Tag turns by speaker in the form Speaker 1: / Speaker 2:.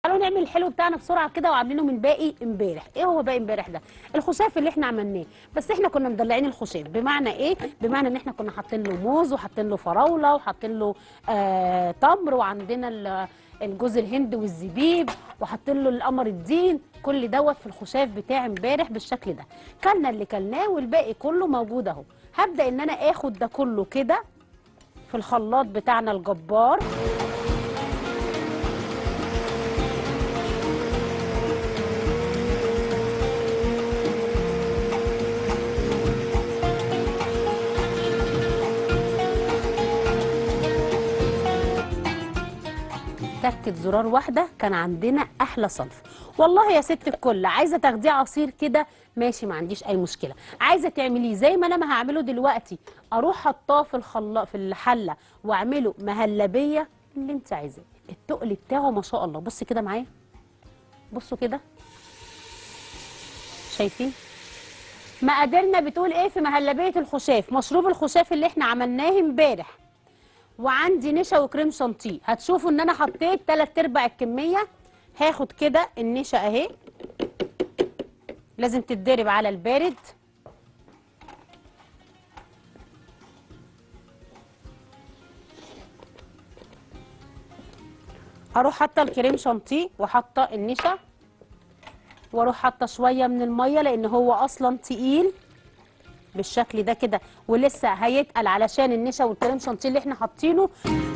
Speaker 1: تعالوا نعمل الحلو بتاعنا بسرعه كده وعاملينه من باقي امبارح ايه هو باقي امبارح ده الخشاف اللي احنا عملناه بس احنا كنا مدلعين الخشاف بمعنى ايه بمعنى ان احنا كنا حاطين له موز وحاطين له فراوله وحاطين له آه تمر وعندنا ال- الجوز الهند والزبيب وحاطين له القمر الدين كل دوت في الخشاف بتاع امبارح بالشكل ده كلنا اللي كلناه والباقي كله موجود اهو هبدا ان انا اخد ده كله كده في الخلاط بتاعنا الجبار تكة زرار واحدة كان عندنا أحلى صنف والله يا ست الكل عايزة تاخديه عصير كده ماشي ما عنديش أي مشكلة عايزة تعمليه زي ما أنا ما هعمله دلوقتي أروح حطاه في الخلا في الحلة وأعمله مهلبية اللي أنت عايزاه التقل بتاعه ما شاء الله بص كده معايا بصوا كده شايفين مقاديرنا بتقول ايه في مهلبيه الخشاف مشروب الخشاف اللي احنا عملناه امبارح وعندي نشا وكريم شانتيه هتشوفوا ان انا حطيت تلات ارباع الكميه هاخد كده النشا اهي لازم تتضرب على البارد اروح حاطه الكريم شانتيه وحاطه النشا واروح حاطه شويه من الميه لان هو اصلا تقيل بالشكل ده كده ولسه هيتقل علشان النشا والكريم شانتيه اللي احنا حاطينه